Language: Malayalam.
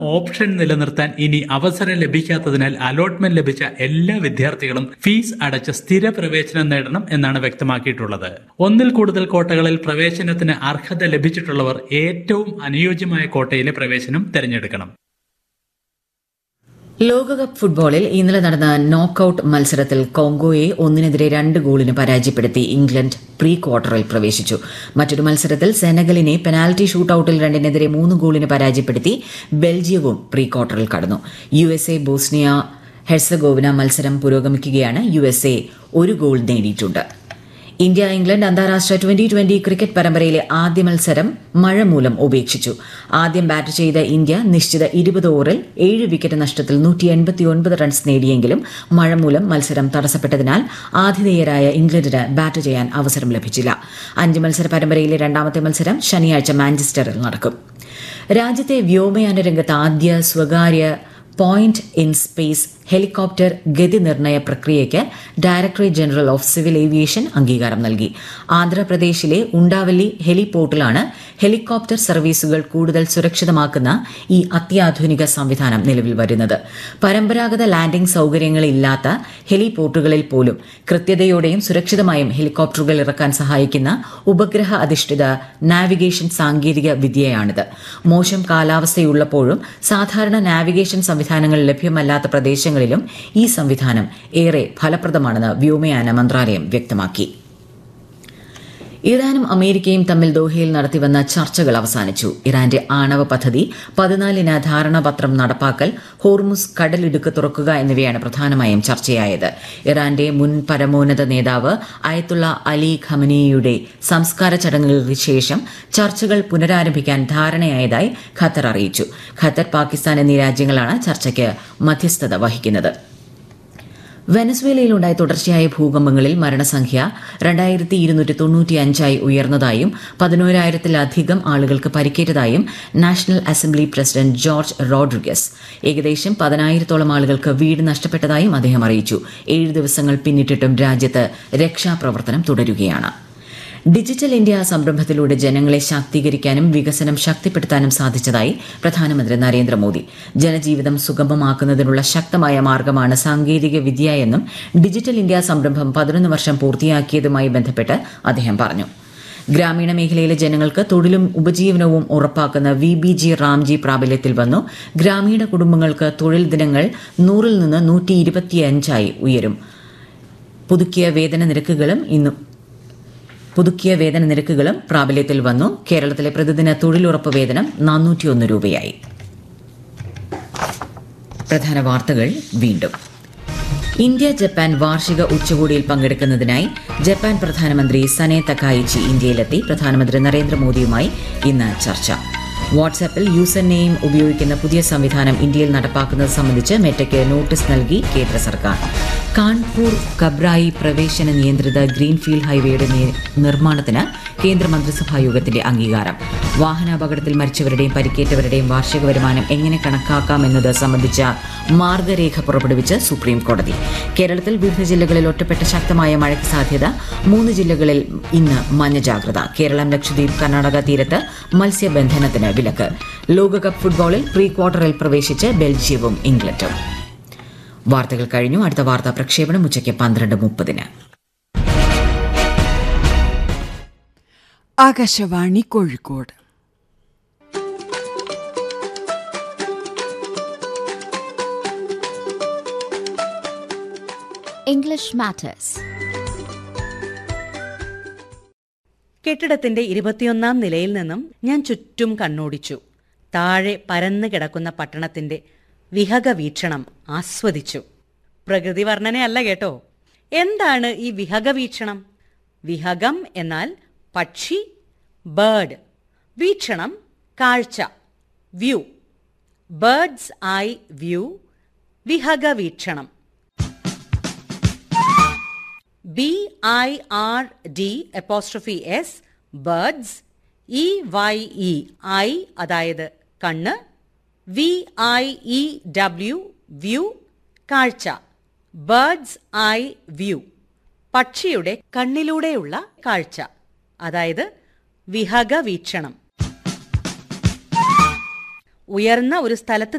ഓപ്ഷൻ നിലനിർത്താൻ ഇനി അവസരം ലഭിക്കാത്തതിനാൽ അലോട്ട്മെന്റ് ലഭിച്ച എല്ലാ വിദ്യാർത്ഥികളും ഫീസ് അടച്ച് സ്ഥിര പ്രവേശനം നേടണം എന്നാണ് വ്യക്തമാക്കിയിട്ടുള്ളത് ഒന്നിൽ കൂടുതൽ കോട്ടകളിൽ പ്രവേശനത്തിന് അർഹത ലഭിച്ചിട്ടുള്ളവർ ഏറ്റവും അനുയോജ്യമായ കോട്ടയിലെ പ്രവേശനം തിരഞ്ഞെടുക്കണം ലോകകപ്പ് ഫുട്ബോളിൽ ഇന്നലെ നടന്ന നോക്കൌട്ട് മത്സരത്തിൽ കോങ്കോയെ ഒന്നിനെതിരെ രണ്ട് ഗോളിന് പരാജയപ്പെടുത്തി ഇംഗ്ലണ്ട് പ്രീ ക്വാർട്ടറിൽ പ്രവേശിച്ചു മറ്റൊരു മത്സരത്തിൽ സെനഗലിനെ പെനാൽറ്റി ഷൂട്ടൌട്ടിൽ രണ്ടിനെതിരെ മൂന്ന് ഗോളിന് പരാജയപ്പെടുത്തി ബെൽജിയവും പ്രീ ക്വാർട്ടറിൽ കടന്നു U S A Bosnia Herzegovina മത്സരം പുരോഗമിക്കുകയാണ് യു എസ് എ ഒരു ഗോൾ നേടിയിട്ടുണ്ട് ഇന്ത്യ ഇംഗ്ലണ്ട് അന്താരാഷ്ട്ര ട്വന്റി ട്വന്റി ക്രിക്കറ്റ് പരമ്പരയിലെ ആദ്യ മത്സരം മഴ മൂലം ഉപേക്ഷിച്ചു ആദ്യം ബാറ്റ് ചെയ്ത ഇന്ത്യ നിശ്ചിത ഇരുപത് ഓവറിൽ ഏഴ് വിക്കറ്റ് നഷ്ടത്തിൽ നൂറ്റി എൺപത്തിയൊൻപത് റൺസ് നേടിയെങ്കിലും മഴ മൂലം മത്സരം തടസ്സപ്പെട്ടതിനാൽ ആതിഥേയരായ ഇംഗ്ലണ്ടിന് ബാറ്റ് ചെയ്യാൻ അവസരം ലഭിച്ചില്ല അഞ്ച് മത്സര പരമ്പരയിലെ രണ്ടാമത്തെ മത്സരം ശനിയാഴ്ച മാഞ്ചസ്റ്ററിൽ നടക്കും രാജ്യത്തെ വ്യോമയാന രംഗത്ത് ആദ്യ സ്വകാര്യ പോയിന്റ് ഇൻ സ്പേസ് ഹെലികോപ്റ്റർ ഗതി നിർണയ പ്രക്രിയയ്ക്ക് directorate general of civil aviation അംഗീകാരം നൽകി ആന്ധ്രാപ്രദേശിലെ ഉണ്ടാവല്ലി ഹെലിപോർട്ടിലാണ് ഹെലികോപ്റ്റർ സർവീസുകൾ കൂടുതൽ സുരക്ഷിതമാക്കുന്ന ഈ അത്യാധുനിക സംവിധാനം നിലവിൽ വരുന്നത് പരമ്പരാഗത ലാൻഡിംഗ് സൗകര്യങ്ങളില്ലാത്ത ഹെലിപോർട്ടുകളിൽ പോലും കൃത്യതയോടെയും സുരക്ഷിതമായും ഹെലികോപ്റ്ററുകൾ ഇറക്കാൻ സഹായിക്കുന്ന ഉപഗ്രഹ അധിഷ്ഠിത നാവിഗേഷൻ സാങ്കേതിക വിദ്യയാണിത് മോശം കാലാവസ്ഥയുള്ളപ്പോഴും സാധാരണ നാവിഗേഷൻ സംവിധാനങ്ങൾ ലഭ്യമല്ലാത്ത പ്രദേശങ്ങളിലും ഈ സംവിധാനം ഏറെ ഫലപ്രദമാണെന്ന് വ്യോമയാന മന്ത്രാലയം വ്യക്തമാക്കി ഇറാനും അമേരിക്കയും തമ്മിൽ ദോഹയിൽ നടത്തിവന്ന ചർച്ചകൾ അവസാനിച്ചു ഇറാന്റെ ആണവ പദ്ധതി പതിനാലിന് ധാരണാപത്രം നടപ്പാക്കൽ ഹോർമുസ് കടലിടുക്ക് തുറക്കുക എന്നിവയാണ് പ്രധാനമായും ചർച്ചയായത് ഇറാന്റെ മുൻ പരമോന്നത നേതാവ് അയത്തുള്ള അലി ഖമനിയുടെ സംസ്കാര ചടങ്ങുകൾക്ക് ശേഷം ചർച്ചകൾ പുനരാരംഭിക്കാൻ ധാരണയായതായി ഖത്തർ അറിയിച്ചു ഖത്തർ പാകിസ്ഥാൻ എന്നീ രാജ്യങ്ങളാണ് ചർച്ചയ്ക്ക് മധ്യസ്ഥത വഹിക്കുന്നത് വെനസ്വേലയിലുണ്ടായ തുടർച്ചയായ ഭൂകമ്പങ്ങളിൽ മരണസംഖ്യ രണ്ടായിരത്തി ഇരുന്നൂറ്റി തൊണ്ണൂറ്റി അഞ്ചായി ഉയർന്നതായും പതിനോരായിരത്തിലധികം ആളുകൾക്ക് പരിക്കേറ്റതായും national assembly president George Rodriguez ഏകദേശം പതിനായിരത്തോളം ആളുകൾക്ക് വീട് നഷ്ടപ്പെട്ടതായും അദ്ദേഹം അറിയിച്ചു ഏഴ് ദിവസങ്ങൾ പിന്നിട്ടിട്ടും രാജ്യത്ത് രക്ഷാപ്രവർത്തനം തുടരുകയാണ് ഡിജിറ്റൽ ഇന്ത്യ സംരംഭത്തിലൂടെ ജനങ്ങളെ ശാക്തീകരിക്കാനും വികസനം ശക്തിപ്പെടുത്താനും സാധിച്ചതായി പ്രധാനമന്ത്രി നരേന്ദ്രമോദി ജനജീവിതം സുഗമമാക്കുന്നതിനുള്ള ശക്തമായ മാർഗമാണ് സാങ്കേതിക വിദ്യ എന്നും ഡിജിറ്റൽ ഇന്ത്യ സംരംഭം പതിനൊന്ന് വർഷം പൂർത്തിയാക്കിയതുമായി ബന്ധപ്പെട്ട് അദ്ദേഹം പറഞ്ഞു ഗ്രാമീണ മേഖലയിലെ ജനങ്ങൾക്ക് തൊഴിലും ഉപജീവനവും ഉറപ്പാക്കുന്ന വി ബി ജി റാംജി പ്രാബല്യത്തിൽ വന്നു ഗ്രാമീണ കുടുംബങ്ങൾക്ക് തൊഴിൽ ദിനങ്ങൾ നൂറിൽ നിന്ന് നൂറ്റി ഇരുപത്തിയഞ്ചായി ഉയരും പുതുക്കിയ വേതന നിരക്കുകളും ഇന്നും പുതുക്കിയ വേതന നിരക്കുകളും പ്രാബല്യത്തിൽ വന്നു കേരളത്തിലെ പ്രതിദിന തൊഴിലുറപ്പ് വേതനം നാനൂറ്റിയൊന്ന് രൂപയായി പ്രധാന വാർത്തകൾ വീണ്ടും ഇന്ത്യ ജപ്പാൻ വാർഷിക ഉച്ചകോടിയിൽ പങ്കെടുക്കുന്നതിനായി ജപ്പാൻ പ്രധാനമന്ത്രി സനെ തക്കായിച്ചി ഇന്ത്യയിലെത്തി പ്രധാനമന്ത്രി നരേന്ദ്രമോദിയുമായി ഇന്ന് ചർച്ച വാട്സാപ്പിൽ യൂസർ നെയിം ഉപയോഗിക്കുന്ന പുതിയ സംവിധാനം ഇന്ത്യയിൽ നടപ്പാക്കുന്നത് സംബന്ധിച്ച് മെറ്റയ്ക്ക് നോട്ടീസ് നൽകി കേന്ദ്ര സർക്കാർ കാൺപൂർ കബ്രായി പ്രവേശന നിയന്ത്രിത ഗ്രീൻഫീൽഡ് ഹൈവേയുടെ നി- നിർമ്മാണത്തിന് കേന്ദ്ര മന്ത്രിസഭാ യോഗത്തിന്റെ അംഗീകാരം വാഹനാപകടത്തിൽ മരിച്ചവരുടെയും പരിക്കേറ്റവരുടെയും വാർഷിക വരുമാനം എങ്ങനെ കണക്കാക്കാമെന്നത് സംബന്ധിച്ച മാർഗരേഖ പുറപ്പെടുവിച്ച് സുപ്രീം കോടതി കേരളത്തിൽ വിവിധ ജില്ലകളിൽ ഒറ്റപ്പെട്ട ശക്തമായ മഴയ്ക്ക് സാധ്യത മൂന്ന് ജില്ലകളിൽ ഇന്ന് മഞ്ഞ ജാഗ്രത കേരളം ലക്ഷദ്വീപ് കർണാടക തീരത്ത് മത്സ്യബന്ധനത്തിന് വിലക്ക് ലോകകപ്പ് ഫുട്ബോളിൽ പ്രീ ക്വാർട്ടറിൽ പ്രവേശിച്ച് ബെൽജിയവും ഇംഗ്ലണ്ടും വാർത്തകൾ കഴിഞ്ഞു അടുത്ത വാർത്താ പ്രക്ഷേപണം ഉച്ചയ്ക്ക് പന്ത്രണ്ട് മുപ്പതിന് ആകാശവാണി കോഴിക്കോട് English Matters. കെട്ടിടത്തിന്റെ ഇരുപത്തിയൊന്നാം നിലയിൽ നിന്നും ഞാൻ ചുറ്റും കണ്ണോടിച്ചു താഴെ പരന്നു കിടക്കുന്ന പട്ടണത്തിന്റെ വിഹക വീക്ഷണം ആസ്വദിച്ചു പ്രകൃതി വർണ്ണനയല്ല കേട്ടോ എന്താണ് ഈ വിഹക വീക്ഷണം വിഹകം എന്നാൽ പക്ഷി ബേർഡ് വീക്ഷണം കാഴ്ച വ്യൂ ബേർഡ്സ് ഐ വ്യൂ വിഹക വീക്ഷണം B I R D apostrophe S bird's E Y E eye അതായത് കണ്ണ് V I E W view കാഴ്ച ബേർഡ്സ് ഐ വ്യൂ പക്ഷിയുടെ കണ്ണിലൂടെയുള്ള കാഴ്ച അതായത് വിഹക വീക്ഷണം ഉയർന്ന ഒരു സ്ഥലത്ത്